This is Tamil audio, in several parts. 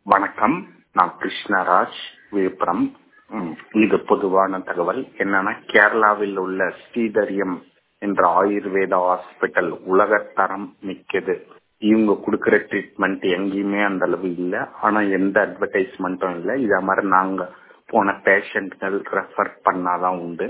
வணக்கம் நான் கிருஷ்ணராஜ் விழுப்புரம் ம், இது பொதுவான தகவல் என்னன்னா கேரளாவில் உள்ள ஸ்ரீதரியம் என்ற ஆயுர்வேதா ஹாஸ்பிட்டல் உலகத்தரம் மிக்கது இவங்க கொடுக்கிற ட்ரீட்மெண்ட் எங்கேயுமே அந்த அளவு இல்லை ஆனா எந்த அட்வர்டைஸ்மெண்ட்டும் இல்லை இத மாதிரி நாங்க போன பேஷண்ட்கள் ரெஃபர் பண்ணாதான் உண்டு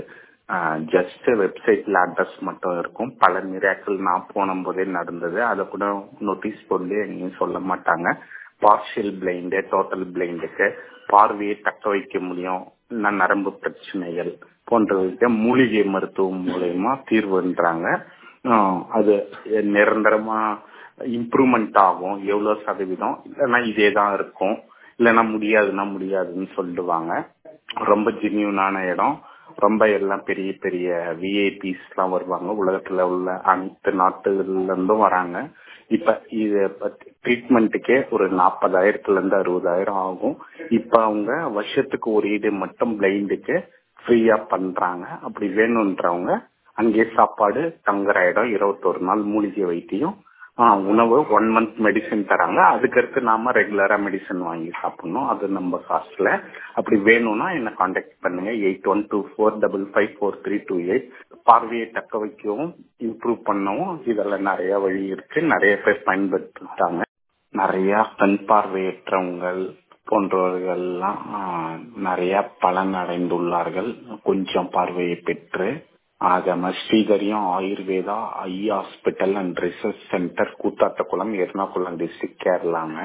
ஜஸ்ட் வெப்சைட்ல அட்ரஸ் மட்டும் இருக்கும் பல மிராக்கள் நான் போன போதே நடந்தது அதை கூட நோட்டீஸ் போர்ட்லயே எங்கேயும் சொல்ல மாட்டாங்க பார்ஷியல் பிளைண்டு டோட்டல் பிளைண்டுக்கு பார்வையை தக்க வைக்க முடியும் இல்ல நரம்பு பிரச்சனைகள் போன்றதுக்கு மூலிகை மருத்துவம் மூலயமா தீர்வுன்றாங்க ஆஹ் அது நிரந்தரமா இம்ப்ரூவ்மெண்ட் ஆகும் எவ்வளவு சதவீதம் இல்லைன்னா இதே தான் இருக்கும் இல்லைன்னா முடியாதுன்னா முடியாதுன்னு சொல்லுவாங்க ரொம்ப ஜென்யூனான இடம் ரொம்ப எல்லாம் பெரிய பெரிய விஐபிஸ் எல்லாம் வருவாங்க உலகத்துல உள்ள அனைத்து நாட்டுகள்ல இருந்தும் வராங்க இப்ப இது ட்ரீட்மெண்ட்டுக்கே ஒரு நாற்பதாயிரத்துல இருந்து அறுபதாயிரம் ஆகும் இப்ப அவங்க வருஷத்துக்கு ஒரு ஈடு மட்டும் பிளைண்டுக்கு ஃப்ரீயா பண்றாங்க அப்படி வேணும்ன்றவங்க அங்கேயே சாப்பாடு தங்குற இடம் இருபத்தொரு நாள் மூலிகை வைத்தியம் ஆஹ் உணவு ஒன் மந்த் மெடிசன் தராங்க அதுக்கடுத்து நாம ரெகுலரா மெடிசன் வாங்கி சாப்பிடணும் அது நம்ம காசுல அப்படி வேணும்னா என்ன காண்டாக்ட் பண்ணுங்க eight one two four double five four three two eight பார்வையை தக்க வைக்கவும் இம்ப்ரூவ் பண்ணவும் இதெல்லாம் நிறைய வழி இருக்கு நிறைய பேர் பயன்படுத்திட்டாங்க நிறைய கண் பார்வையற்றவங்கள் போன்றவர்கள்லாம் ஆஹ், நிறைய பலன் அடைந்துள்ளார்கள் கொஞ்சம் பார்வையை பெற்று ஆக Sreedhareeyam Ayurveda eye hospital and research centre Koothattukulam Ernakulam district கேரளாங்க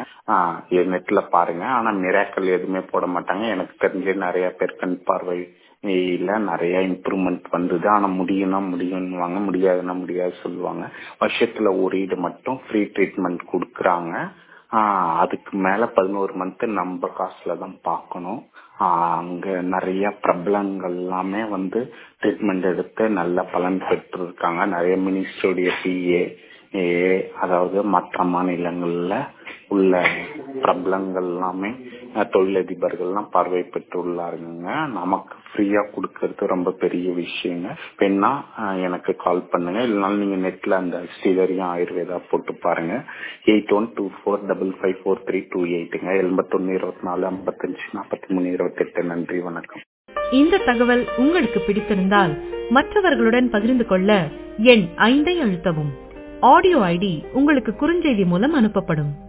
நெட்ல பாருங்க ஆனா மிராக்கள் எதுவுமே போட மாட்டாங்க எனக்கு தெரிஞ்சு நிறைய பேர் கண் பார்வை இல்ல நிறைய இம்ப்ரூவ்மெண்ட் வந்தது ஆனா முடியும்னா முடியும்னுவாங்க முடியாதுன்னா முடியாது சொல்லுவாங்க வருஷத்துல ஒரு ஈடு மட்டும் ஃப்ரீ ட்ரீட்மெண்ட் கொடுக்குறாங்க ஆஹ் அதுக்கு மேல பதினோரு மந்த் நம்ம காசுல தான் பார்க்கணும் ஆஹ் அங்க நிறைய பிரபலங்கள் எல்லாமே வந்து ட்ரீட்மெண்ட் எடுத்து நல்ல பலன் பெற்று இருக்காங்க நிறைய மினிஸ்டருடைய பிஏ அதாவது மற்ற மாநிலங்கள்ல உள்ள பிரபலங்கள் எல்லாமே அஹ், தொழிலதிபர்கள்லாம் பார்வை பெற்றுள்ளாருங்க நமக்கு ஃப்ரீயா கொடுக்கறது ரொம்ப பெரிய விஷயங்க வேணா அஹ், எனக்கு கால் பண்ணுங்க இல்லைனாலும் நீங்க நெட்ல அந்த ஸ்ரீதரியம் ஆயுர்வேதா போட்டு பாருங்க eight one two four double five four three two எயிட்டுங்க எண்பத்தொன்னு இருபத்தி நாலு ஐம்பத்தஞ்சு நாற்பத்தி மூணு இருபத்தெட்டு நன்றி வணக்கம் இந்த தகவல் உங்களுக்கு பிடித்திருந்தால் மற்றவர்களுடன் பகிர்ந்து கொள்ள எண் ஐந்தை அழுத்தவும் ஆடியோ ஐடி உங்களுக்கு குறுஞ்செய்தி மூலம் அனுப்பப்படும்